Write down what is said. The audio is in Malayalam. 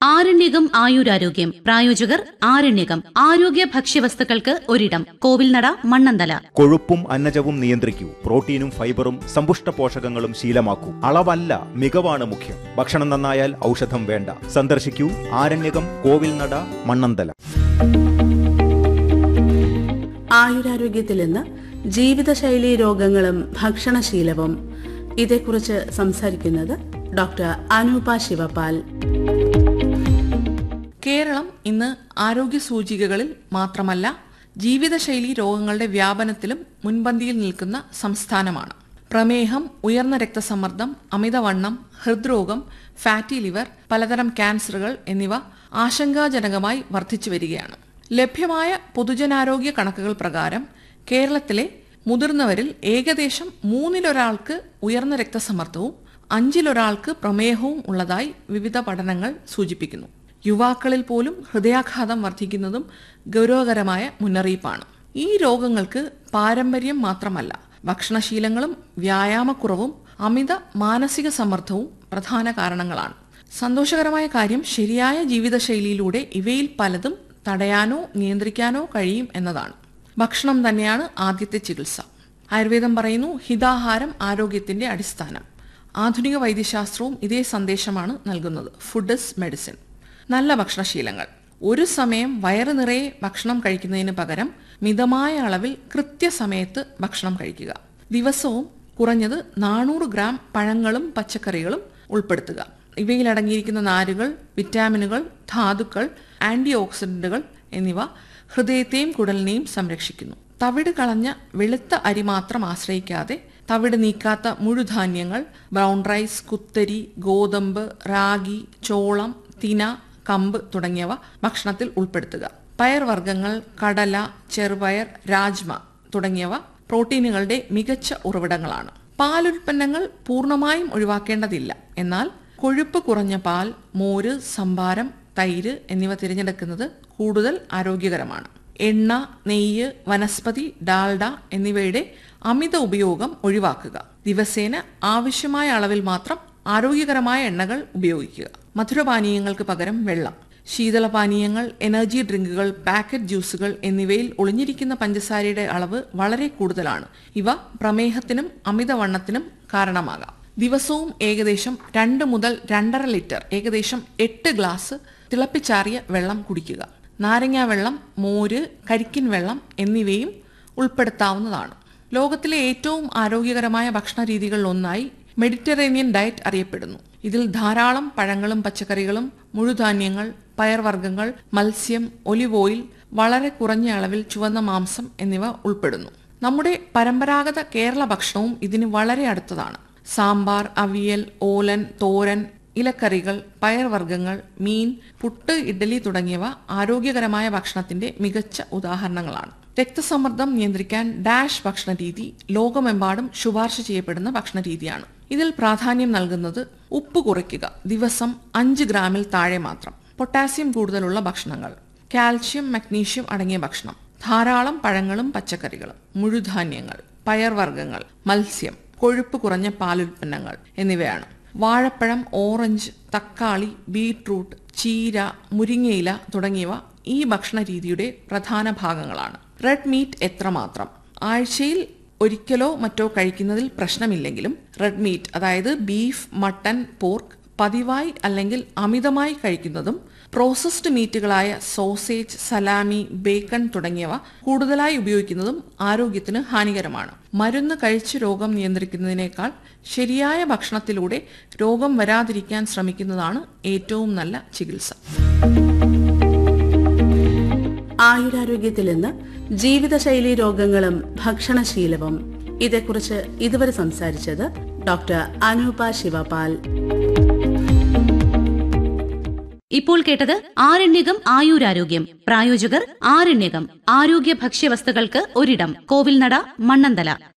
ആരണ്യകം ആയുരാരോഗ്യം പ്രായോജകർ ആരണ്യകം ആരോഗ്യ ഭക്ഷ്യവസ്തുക്കൾക്ക് ഒരിടം കോവിൽനട മണ്ണന്തല കൊഴുപ്പും അന്നജവും നിയന്ത്രിക്കൂ പ്രോട്ടീനും ഫൈബറും സമ്പുഷ്ട പോഷകങ്ങളും ശീലമാക്കൂ അളവല്ല മികവാണ് മുഖ്യം ഭക്ഷണം നന്നായാൽ ഔഷധം വേണ്ട സന്ദർശിക്കൂ ആരണ്യകം കോവിൽനട മണ്ണന്തല ആയുരാരോഗ്യത്തിൽ ഇന്ന് ജീവിതശൈലി രോഗങ്ങളും ഭക്ഷണശീലവും ഇതേക്കുറിച്ച് സംസാരിക്കുന്നത് ഡോക്ടർ അനൂപ ശിവപാൽ കേരളം ഇന്ന് ആരോഗ്യ സൂചികകളിൽ മാത്രമല്ല ജീവിതശൈലി രോഗങ്ങളുടെ വ്യാപനത്തിലും മുൻപന്തിയിൽ നിൽക്കുന്ന സംസ്ഥാനമാണ് പ്രമേഹം ഉയർന്ന രക്തസമ്മർദ്ദം അമിതവണ്ണം ഹൃദ്രോഗം ഫാറ്റി ലിവർ പലതരം ക്യാൻസറുകൾ എന്നിവ ആശങ്കാജനകമായി വർദ്ധിച്ചു വരികയാണ് ലഭ്യമായ പൊതുജനാരോഗ്യ കണക്കുകൾ പ്രകാരം കേരളത്തിലെ മുതിർന്നവരിൽ ഏകദേശം മൂന്നിലൊരാൾക്ക് ഉയർന്ന രക്തസമ്മർദ്ദവും അഞ്ചിലൊരാൾക്ക് പ്രമേഹവും ഉള്ളതായി വിവിധ പഠനങ്ങൾ സൂചിപ്പിക്കുന്നു യുവാക്കളിൽ പോലും ഹൃദയാഘാതം വർദ്ധിക്കുന്നതും ഗൗരവകരമായ മുന്നറിയിപ്പാണ് ഈ രോഗങ്ങൾക്ക് പാരമ്പര്യം മാത്രമല്ല ഭക്ഷണശീലങ്ങളും വ്യായാമക്കുറവും അമിത മാനസിക സമ്മർദ്ദവും പ്രധാന കാരണങ്ങളാണ് സന്തോഷകരമായ കാര്യം ശരിയായ ജീവിതശൈലിയിലൂടെ ഇവയിൽ പലതും തടയാനോ നിയന്ത്രിക്കാനോ കഴിയും എന്നതാണ് ഭക്ഷണം തന്നെയാണ് ആദ്യത്തെ ചികിത്സ ആയുർവേദം പറയുന്നു ഹിതാഹാരം ആരോഗ്യത്തിന്റെ അടിസ്ഥാനം ആധുനിക വൈദ്യശാസ്ത്രവും ഇതേ സന്ദേശമാണ് നൽകുന്നത് ഫുഡ് ഇസ് മെഡിസിൻ നല്ല ഭക്ഷണശീലങ്ങൾ ഒരു സമയം വയറ് നിറയെ ഭക്ഷണം കഴിക്കുന്നതിന് പകരം മിതമായ അളവിൽ കൃത്യസമയത്ത് ഭക്ഷണം കഴിക്കുക ദിവസവും കുറഞ്ഞത് നാനൂറ് ഗ്രാം പഴങ്ങളും പച്ചക്കറികളും ഉൾപ്പെടുത്തുക ഇവയിൽ അടങ്ങിയിരിക്കുന്ന നാരുകൾ വിറ്റാമിനുകൾ ധാതുക്കൾ ആന്റി ഓക്സിഡന്റുകൾ എന്നിവ ഹൃദയത്തെയും കുടലിനെയും സംരക്ഷിക്കുന്നു തവിട് കളഞ്ഞ വെളുത്ത അരി മാത്രം ആശ്രയിക്കാതെ തവിട് നീക്കാത്ത മുഴുധാന്യങ്ങൾ ബ്രൗൺ റൈസ് കുത്തരി ഗോതമ്പ് റാഗി ചോളം തിന കമ്പ് തുടങ്ങിയവ ഭക്ഷണത്തിൽ ഉൾപ്പെടുത്തുക പയർവർഗ്ഗങ്ങൾ കടല ചെറുപയർ രാജ്മ തുടങ്ങിയവ പ്രോട്ടീനുകളുടെ മികച്ച ഉറവിടങ്ങളാണ് പാലുൽപ്പന്നങ്ങൾ പൂർണ്ണമായും ഒഴിവാക്കേണ്ടതില്ല എന്നാൽ കൊഴുപ്പ് കുറഞ്ഞ പാൽ മോര് സംഭാരം തൈര് എന്നിവ തിരഞ്ഞെടുക്കുന്നത് കൂടുതൽ ആരോഗ്യകരമാണ് എണ്ണ നെയ്യ് വനസ്പതി ഡാൽഡ എന്നിവയുടെ അമിത ഉപയോഗം ഒഴിവാക്കുക ദിവസേന ആവശ്യമായ അളവിൽ മാത്രം ആരോഗ്യകരമായ എണ്ണകൾ ഉപയോഗിക്കുക മധുരപാനീയങ്ങൾക്ക് പകരം വെള്ളം ശീതളപാനീയങ്ങൾ എനർജി ഡ്രിങ്കുകൾ പാക്കറ്റ് ജ്യൂസുകൾ എന്നിവയിൽ ഒളിഞ്ഞിരിക്കുന്ന പഞ്ചസാരയുടെ അളവ് വളരെ കൂടുതലാണ് ഇവ പ്രമേഹത്തിനും അമിതവണ്ണത്തിനും കാരണമാകാം ദിവസവും ഏകദേശം രണ്ട് മുതൽ രണ്ടര ലിറ്റർ ഏകദേശം എട്ട് ഗ്ലാസ് തിളപ്പിച്ചാറിയ വെള്ളം കുടിക്കുക നാരങ്ങാ വെള്ളം മോര് കരിക്കിൻ വെള്ളം എന്നിവയും ഉൾപ്പെടുത്താവുന്നതാണ് ലോകത്തിലെ ഏറ്റവും ആരോഗ്യകരമായ ഭക്ഷണ രീതികളിൽ ഒന്നായി മെഡിറ്ററേനിയൻ ഡയറ്റ് അറിയപ്പെടുന്നു ഇതിൽ ധാരാളം പഴങ്ങളും പച്ചക്കറികളും മുഴുധാന്യങ്ങൾ പയർവർഗ്ഗങ്ങൾ മത്സ്യം ഒലിവ് ഓയിൽ വളരെ കുറഞ്ഞ അളവിൽ ചുവന്ന മാംസം എന്നിവ ഉൾപ്പെടുന്നു നമ്മുടെ പരമ്പരാഗത കേരള ഭക്ഷണവും ഇതിന് വളരെ അടുത്തതാണ് സാമ്പാർ അവിയൽ ഓലൻ തോരൻ ഇലക്കറികൾ പയർവർഗ്ഗങ്ങൾ മീൻ പുട്ട് ഇഡ്ഡലി തുടങ്ങിയവ ആരോഗ്യകരമായ ഭക്ഷണത്തിന്റെ മികച്ച ഉദാഹരണങ്ങളാണ് രക്തസമ്മർദ്ദം നിയന്ത്രിക്കാൻ ഡാഷ് ഭക്ഷണ രീതി ലോകമെമ്പാടും ശുപാർശ ചെയ്യപ്പെടുന്ന ഭക്ഷണ രീതിയാണ് ഇതിൽ പ്രാധാന്യം നൽകുന്നത് ഉപ്പ് കുറയ്ക്കുക ദിവസം അഞ്ച് ഗ്രാമിൽ താഴെ മാത്രം പൊട്ടാസ്യം കൂടുതലുള്ള ഭക്ഷണങ്ങൾ കാൽഷ്യം മഗ്നീഷ്യം അടങ്ങിയ ഭക്ഷണം ധാരാളം പഴങ്ങളും പച്ചക്കറികളും മുഴുധാന്യങ്ങൾ പയർവർഗ്ഗങ്ങൾ മത്സ്യം കൊഴുപ്പ് കുറഞ്ഞ പാലുൽപ്പന്നങ്ങൾ എന്നിവയാണ് വാഴപ്പഴം ഓറഞ്ച് തക്കാളി ബീട്രൂട്ട് ചീര മുരിങ്ങയില തുടങ്ങിയവ ഈ ഭക്ഷണ രീതിയുടെ പ്രധാന ഭാഗങ്ങളാണ് റെഡ് മീറ്റ് എത്രമാത്രം ആഴ്ചയിൽ ഒരിക്കലോ മറ്റോ കഴിക്കുന്നതിൽ പ്രശ്നമില്ലെങ്കിലും റെഡ് മീറ്റ് അതായത് ബീഫ് മട്ടൺ പോർക്ക് പതിവായി അല്ലെങ്കിൽ അമിതമായി കഴിക്കുന്നതും പ്രോസസ്ഡ് മീറ്റുകളായ സോസേജ് സലാമി ബേക്കൺ തുടങ്ങിയവ കൂടുതലായി ഉപയോഗിക്കുന്നതും ആരോഗ്യത്തിന് ഹാനികരമാണ് മരുന്ന് കഴിച്ച് രോഗം നിയന്ത്രിക്കുന്നതിനേക്കാൾ ശരിയായ ഭക്ഷണത്തിലൂടെ രോഗം വരാതിരിക്കാൻ ശ്രമിക്കുന്നതാണ് ഏറ്റവും നല്ല ചികിത്സ ആയുരാരോഗ്യത്തിൽ ഇന്ന് ജീവിതശൈലി രോഗങ്ങളും ഭക്ഷണശീലവും ഇതേക്കുറിച്ച് ഇതുവരെ സംസാരിച്ചത് ഡോക്ടർ അനൂപ ശിവപാൽ ഇപ്പോൾ കേട്ടത് ആരണ്യകം ആയുരാരോഗ്യം പ്രായോജകർ ആരണ്യകം ആരോഗ്യ ഭക്ഷ്യവസ്തുക്കൾക്ക് ഒരിടം കോവിൽനട മണ്ണന്തല